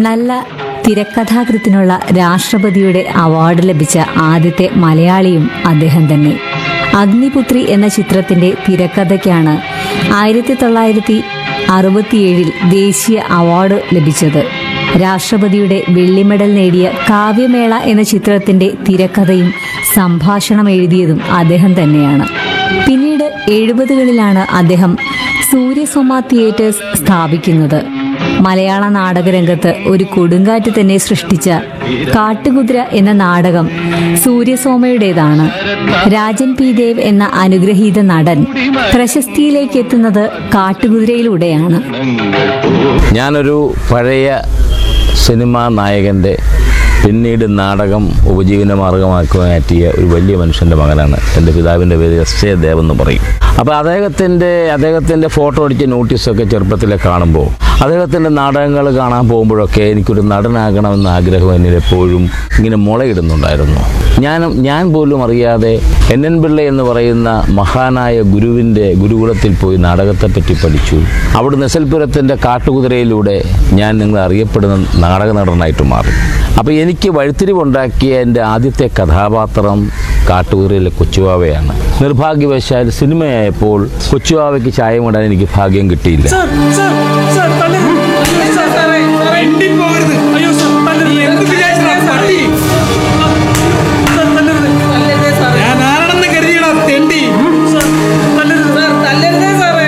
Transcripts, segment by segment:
നല്ല തിരക്കഥാകൃത്തിനുള്ള രാഷ്ട്രപതിയുടെ അവാർഡ് ലഭിച്ച ആദ്യത്തെ മലയാളിയും അദ്ദേഹം തന്നെ അഗ്നിപുത്രി എന്ന ചിത്രത്തിന്റെ തിരക്കഥയ്ക്കാണ് ആയിരത്തി തൊള്ളായിരത്തി അറുപത്തിയേഴിൽ ദേശീയ അവാർഡ് ലഭിച്ചത് രാഷ്ട്രപതിയുടെ വെള്ളി മെഡൽ നേടിയ കാവ്യമേള എന്ന ചിത്രത്തിന്റെ തിരക്കഥയും സംഭാഷണം എഴുതിയതും അദ്ദേഹം തന്നെയാണ് പിന്നീട് എഴുപതുകളിലാണ് അദ്ദേഹം സൂര്യസോമ തിയേറ്റേഴ്സ് സ്ഥാപിക്കുന്നത് മലയാള നാടകരംഗത്ത് ഒരു കൊടുങ്കാറ്റ് തന്നെ സൃഷ്ടിച്ച കാട്ടുകുതിര എന്ന നാടകം സൂര്യസോമയുടേതാണ് രാജൻ പി ദേവ് എന്ന അനുഗ്രഹീത നടൻ പ്രശസ്തിയിലേക്ക് എത്തുന്നത് കാട്ടുകുതിരയിലൂടെയാണ് ഞാനൊരു പഴയ സിനിമാ നായകൻ്റെ പിന്നീട് നാടകം ഉപജീവന മാർഗമാക്കി മാറ്റിയ ഒരു വലിയ മനുഷ്യൻ്റെ മകനാണ് എൻ്റെ പിതാവിൻ്റെ പേര് എസ് എ ദേവ് എന്ന് പറയും അപ്പോൾ അദ്ദേഹത്തിൻ്റെ അദ്ദേഹത്തിൻ്റെ ഫോട്ടോ അടിച്ച നോട്ടീസൊക്കെ ചെറുപ്പത്തിലെ കാണുമ്പോൾ അദ്ദേഹത്തിൻ്റെ നാടകങ്ങൾ കാണാൻ പോകുമ്പോഴൊക്കെ എനിക്കൊരു നടനാകണമെന്ന ആഗ്രഹം എന്നിൽ എപ്പോഴും ഇങ്ങനെ മുളയിടുന്നുണ്ടായിരുന്നു ഞാൻ ഞാൻ പോലും അറിയാതെ എൻ എൻ പിള്ള എന്ന് പറയുന്ന മഹാനായ ഗുരുവിൻ്റെ ഗുരുകുലത്തിൽ പോയി നാടകത്തെപ്പറ്റി പഠിച്ചു അവിടെ നെസൽപുരത്തിൻ്റെ കാട്ടുകുതിരയിലൂടെ ഞാൻ നിങ്ങൾ അറിയപ്പെടുന്ന നാടക നടനായിട്ട് മാറി അപ്പോൾ എനിക്ക് വഴിത്തിരിവുണ്ടാക്കിയ എൻ്റെ ആദ്യത്തെ കഥാപാത്രം കാട്ടുകുതിരയിലെ കൊച്ചുവാവയാണ് നിർഭാഗ്യവശാൽ സിനിമയായപ്പോൾ കൊച്ചുവാവയ്ക്ക് ചായമിടാൻ എനിക്ക് ഭാഗ്യം കിട്ടിയില്ല സാർ സാർ സാർ തല്ലരുത് സാർ സാറേ വെണ്ടി പോകരുത് അയ്യോ സാർ തല്ലരുത് എന്ത് വിചാരിച്ചാ പട്ടി സാർ തല്ലരുത് ഞാൻ ആരാണെന്ന് കരുതിയടാ തെണ്ടി സാർ തല്ലരുത് സാർ തല്ലരുതേ സാറേ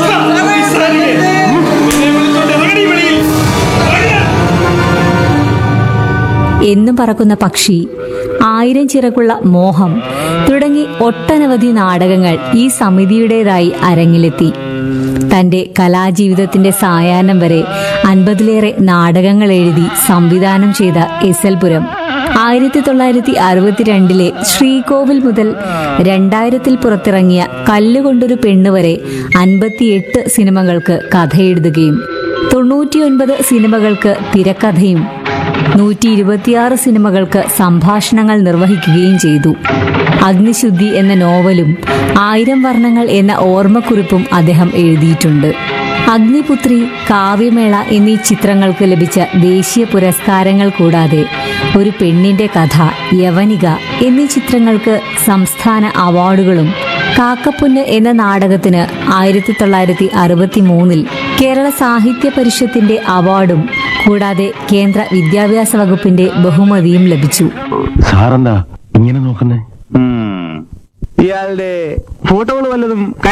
ഇറങ്ങടി വെളിയിൽ എന്നും പറക്കുന്ന പക്ഷി ആയിരം ചിറകുള്ള മോഹം തുടങ്ങി ഒട്ടനവധി നാടകങ്ങൾ ഈ സമിതിയുടേതായി അരങ്ങിലെത്തി തന്റെ കലാജീവിതത്തിന്റെ സായാഹ്നം വരെ അൻപതിലേറെ നാടകങ്ങൾ എഴുതി സംവിധാനം ചെയ്ത എസ് എൽ പുരം ആയിരത്തി തൊള്ളായിരത്തി അറുപത്തിരണ്ടിലെ ശ്രീകോവിൽ മുതൽ രണ്ടായിരത്തിൽ പുറത്തിറങ്ങിയ കല്ലുകൊണ്ടൊരു പെണ്ണ് വരെ അൻപത്തിയെട്ട് സിനിമകൾക്ക് കഥയെഴുതുകയും തൊണ്ണൂറ്റിയൊൻപത് സിനിമകൾക്ക് തിരക്കഥയും നൂറ്റി ഇരുപത്തിയാറ് സിനിമകൾക്ക് സംഭാഷണങ്ങൾ നിർവഹിക്കുകയും ചെയ്തു അഗ്നിശുദ്ധി എന്ന നോവലും ആയിരം വർണ്ണങ്ങൾ എന്ന ഓർമ്മക്കുറിപ്പും അദ്ദേഹം എഴുതിയിട്ടുണ്ട് അഗ്നിപുത്രി കാവ്യമേള എന്നീ ചിത്രങ്ങൾക്ക് ലഭിച്ച ദേശീയ പുരസ്കാരങ്ങൾ കൂടാതെ ഒരു പെണ്ണിന്റെ കഥ യവനിക എന്നീ ചിത്രങ്ങൾക്ക് സംസ്ഥാന അവാർഡുകളും കാക്കപ്പൊന്ന് എന്ന നാടകത്തിന് ആയിരത്തി തൊള്ളായിരത്തി അറുപത്തി മൂന്നിൽ കേരള സാഹിത്യ പരിഷത്തിന്റെ അവാർഡും കൂടാതെ കേന്ദ്ര വിദ്യാഭ്യാസ വകുപ്പിന്റെ ബഹുമതിയും ലഭിച്ചു സാറെന്താ ഇങ്ങനെ നോക്കുന്നേ ഇയാളുടെ ഫോട്ടോകൾ വല്ലതും